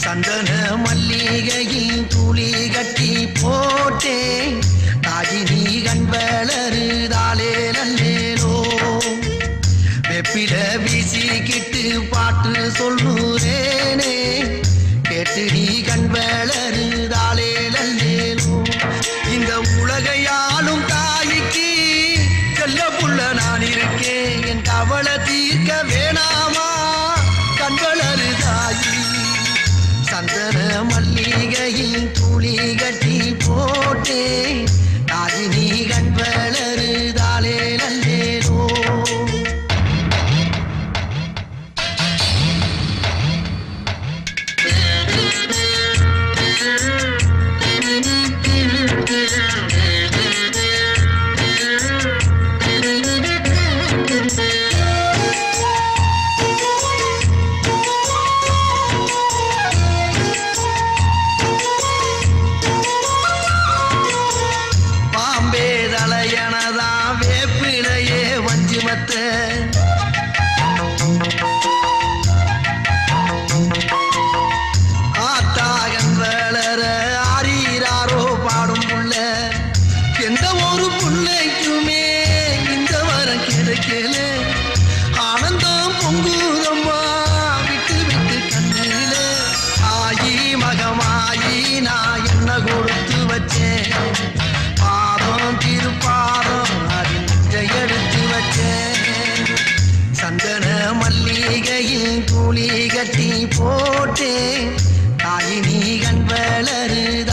சந்தன மல்லிகையில் துளி கட்டி போட்டேன் தாயினி கண் வளருதாலே நல்லேலோ வெப்பில வீசிக்கிட்டு பாட்டு சொல்லுறேனே கேட்டு நீ கண் வளருதாலே நல்லேலோ இந்த உலகையாளும் தாய்க்கு செல்ல புள்ள நான் இருக்கேன் என் கவலை தீர்க்க வேணாமா கண் வளரு தாயி சந்தன மல்லிகையில் துளி கட்டி போட்டே தாயினி கண் வளருதாலே நல்லேலோ பாம்பே தலையனதா வேப்பிலையே வஞ்சிமத்த ஆத்தாகன் வளர ஆரீராரோ பாடும் புள்ள எந்த ஒரு புள்ளைக்குமே இந்த வரம் கிடைக்கல ஆனந்தம் பொங்குதம்மா விட்டு விட்டு கண்ணில ஆயி மகமாயி நான் என்ன கொடுத்து வச்சேன் பாதம் திருப்பாதம் அதில் நெஞ்சை எடுத்து வச்சேன் சந்தன மல்லிகையில் துளி கட்டி போட்டேன் தாயினி கண் வளருத